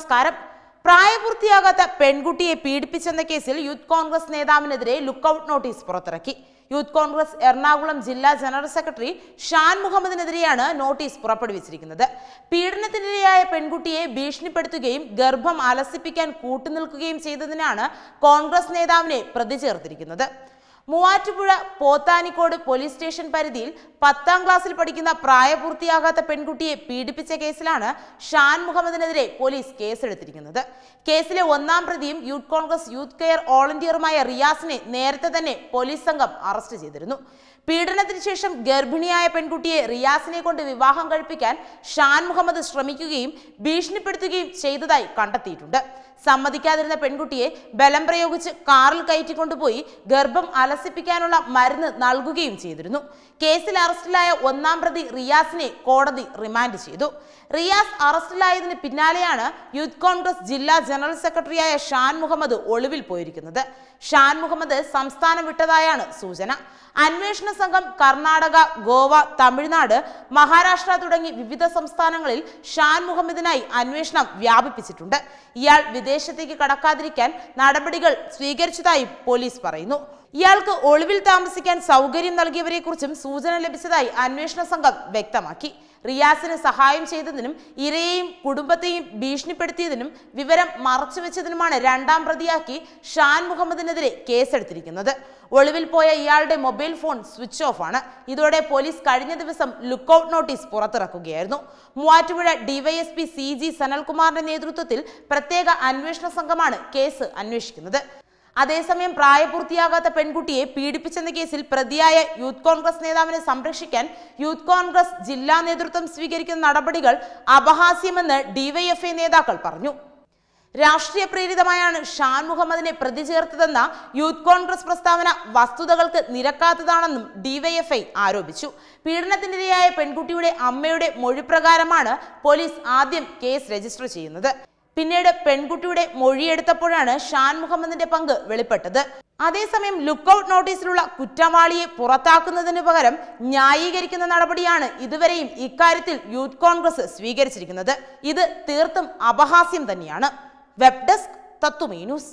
നമസ്കാരം പ്രായപൂർത്തിയാകാത്ത പെൺകുട്ടിയെ പീഡിപ്പിച്ചെന്ന കേസിൽ യൂത്ത് കോൺഗ്രസ് നേതാവിനെതിരെ ലുക്കൌട്ട് നോട്ടീസ് പുറത്തിറക്കി യൂത്ത് കോൺഗ്രസ് എറണാകുളം ജില്ലാ ജനറൽ സെക്രട്ടറി ഷാൻ മുഹമ്മദിനെതിരെയാണ് നോട്ടീസ് പുറപ്പെടുവിച്ചിരിക്കുന്നത് പീഡനത്തിനിരയായ പെൺകുട്ടിയെ ഭീഷണിപ്പെടുത്തുകയും ഗർഭം അലസിപ്പിക്കാൻ കൂട്ടുനിൽക്കുകയും ചെയ്തതിനാണ് കോൺഗ്രസ് നേതാവിനെ പ്രതി ചേർത്തിരിക്കുന്നത് മൂവാറ്റുപുഴ പോത്താനിക്കോട് പോലീസ് സ്റ്റേഷൻ പരിധിയിൽ പത്താം ക്ലാസ്സിൽ പഠിക്കുന്ന പ്രായപൂർത്തിയാകാത്ത പെൺകുട്ടിയെ പീഡിപ്പിച്ച കേസിലാണ് ഷാൻ മുഹമ്മദിനെതിരെ പോലീസ് കേസെടുത്തിരിക്കുന്നത് കേസിലെ ഒന്നാം പ്രതിയും യൂത്ത് കോൺഗ്രസ് യൂത്ത് കെയർ വോളണ്ടിയറുമായ റിയാസിനെ നേരത്തെ തന്നെ പോലീസ് സംഘം അറസ്റ്റ് ചെയ്തിരുന്നു പീഡനത്തിന് ശേഷം ഗർഭിണിയായ പെൺകുട്ടിയെ റിയാസിനെ കൊണ്ട് വിവാഹം കഴിപ്പിക്കാൻ ഷാൻ മുഹമ്മദ് ശ്രമിക്കുകയും ഭീഷണിപ്പെടുത്തുകയും ചെയ്തതായി കണ്ടെത്തിയിട്ടുണ്ട് സമ്മതിക്കാതിരുന്ന പെൺകുട്ടിയെ ബലം പ്രയോഗിച്ച് കാറിൽ കയറ്റിക്കൊണ്ടുപോയി ഗർഭം അലസിപ്പിക്കാനുള്ള മരുന്ന് നൽകുകയും ചെയ്തിരുന്നു കേസിൽ അറസ്റ്റിലായ ഒന്നാം പ്രതി റിയാസിനെ കോടതി റിമാൻഡ് ചെയ്തു റിയാസ് അറസ്റ്റിലായതിന് പിന്നാലെയാണ് യൂത്ത് കോൺഗ്രസ് ജില്ലാ ജനറൽ സെക്രട്ടറിയായ ഷാൻ മുഹമ്മദ് ഒളിവിൽ പോയിരിക്കുന്നത് ഷാൻ മുഹമ്മദ് സംസ്ഥാനം വിട്ടതായാണ് സൂചന അന്വേഷണ സംഘം കർണാടക ഗോവ തമിഴ്നാട് മഹാരാഷ്ട്ര തുടങ്ങി വിവിധ സംസ്ഥാനങ്ങളിൽ ഷാൻ മുഹമ്മദിനായി അന്വേഷണം വ്യാപിപ്പിച്ചിട്ടുണ്ട് ഇയാൾ വിദേശത്തേക്ക് കടക്കാതിരിക്കാൻ നടപടികൾ സ്വീകരിച്ചതായി പോലീസ് പറയുന്നു ഇയാൾക്ക് ഒളിവിൽ താമസിക്കാൻ സൗകര്യം നൽകിയവരെക്കുറിച്ചും സൂചന ലഭിച്ചതായി അന്വേഷണ സംഘം വ്യക്തമാക്കി റിയാസിന് സഹായം ചെയ്തതിനും ഇരയെയും കുടുംബത്തെയും ഭീഷണിപ്പെടുത്തിയതിനും വിവരം മറച്ചുവെച്ചതിനുമാണ് രണ്ടാം പ്രതിയാക്കി ഷാൻ മുഹമ്മദിനെതിരെ കേസെടുത്തിരിക്കുന്നത് ഒളിവിൽ പോയ ഇയാളുടെ മൊബൈൽ ഫോൺ സ്വിച്ച് ഓഫ് ആണ് ഇതോടെ പോലീസ് കഴിഞ്ഞ ദിവസം ലുക്കൌട്ട് നോട്ടീസ് പുറത്തിറക്കുകയായിരുന്നു മൂവാറ്റുപുഴ ഡിവൈഎസ്പി സി ജി സനൽകുമാറിന്റെ നേതൃത്വത്തിൽ പ്രത്യേക അന്വേഷണ സംഘമാണ് കേസ് അന്വേഷിക്കുന്നത് അതേസമയം പ്രായപൂർത്തിയാകാത്ത പെൺകുട്ടിയെ പീഡിപ്പിച്ചെന്ന കേസിൽ പ്രതിയായ യൂത്ത് കോൺഗ്രസ് നേതാവിനെ സംരക്ഷിക്കാൻ യൂത്ത് കോൺഗ്രസ് ജില്ലാ നേതൃത്വം സ്വീകരിക്കുന്ന നടപടികൾ അപഹാസ്യമെന്ന് ഡിവൈഎഫ്ഐ നേതാക്കൾ പറഞ്ഞു രാഷ്ട്രീയ പ്രേരിതമായാണ് ഷാൻ മുഹമ്മദിനെ പ്രതി ചേർത്തതെന്ന യൂത്ത് കോൺഗ്രസ് പ്രസ്താവന വസ്തുതകൾക്ക് നിരക്കാത്തതാണെന്നും ഡിവൈഎഫ്ഐ ആരോപിച്ചു പീഡനത്തിനിരയായ പെൺകുട്ടിയുടെ അമ്മയുടെ മൊഴിപ്രകാരമാണ് പോലീസ് ആദ്യം കേസ് രജിസ്റ്റർ ചെയ്യുന്നത് പിന്നീട് പെൺകുട്ടിയുടെ മൊഴിയെടുത്തപ്പോഴാണ് ഷാൻ മുഹമ്മദിന്റെ പങ്ക് വെളിപ്പെട്ടത് അതേസമയം ലുക്കൌട്ട് നോട്ടീസിലുള്ള കുറ്റവാളിയെ പുറത്താക്കുന്നതിന് പകരം ന്യായീകരിക്കുന്ന നടപടിയാണ് ഇതുവരെയും ഇക്കാര്യത്തിൽ യൂത്ത് കോൺഗ്രസ് സ്വീകരിച്ചിരിക്കുന്നത് ഇത് തീർത്തും അപഹാസ്യം തന്നെയാണ് വെബ് ഡെസ്ക് തത്തുമീ ന്യൂസ്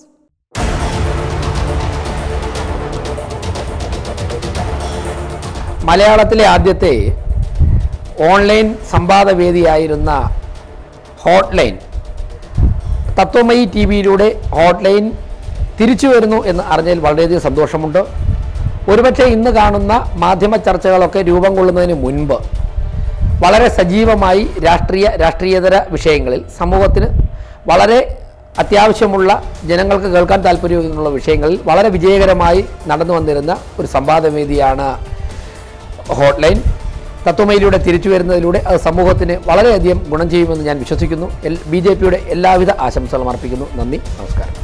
മലയാളത്തിലെ ആദ്യത്തെ ഓൺലൈൻ സംവാദവേദിയായിരുന്ന ഹോട്ട്ലൈൻ തത്വമയി ടി വിയിലൂടെ ഹോട്ട്ലൈൻ തിരിച്ചു വരുന്നു എന്ന് അറിഞ്ഞതിൽ വളരെയധികം സന്തോഷമുണ്ട് ഒരുപക്ഷെ ഇന്ന് കാണുന്ന മാധ്യമ ചർച്ചകളൊക്കെ രൂപം കൊള്ളുന്നതിന് മുൻപ് വളരെ സജീവമായി രാഷ്ട്രീയ രാഷ്ട്രീയേതര വിഷയങ്ങളിൽ സമൂഹത്തിന് വളരെ അത്യാവശ്യമുള്ള ജനങ്ങൾക്ക് കേൾക്കാൻ താല്പര്യമുള്ള വിഷയങ്ങളിൽ വളരെ വിജയകരമായി നടന്നു വന്നിരുന്ന ഒരു സംവാദവേദിയാണ് ഹോട്ട്ലൈൻ തത്വമയിലൂടെ തിരിച്ചു വരുന്നതിലൂടെ അത് സമൂഹത്തിന് വളരെയധികം ഗുണം ചെയ്യുമെന്ന് ഞാൻ വിശ്വസിക്കുന്നു എൽ ബി ജെ പിയുടെ എല്ലാവിധ ആശംസകളും അർപ്പിക്കുന്നു നന്ദി നമസ്കാരം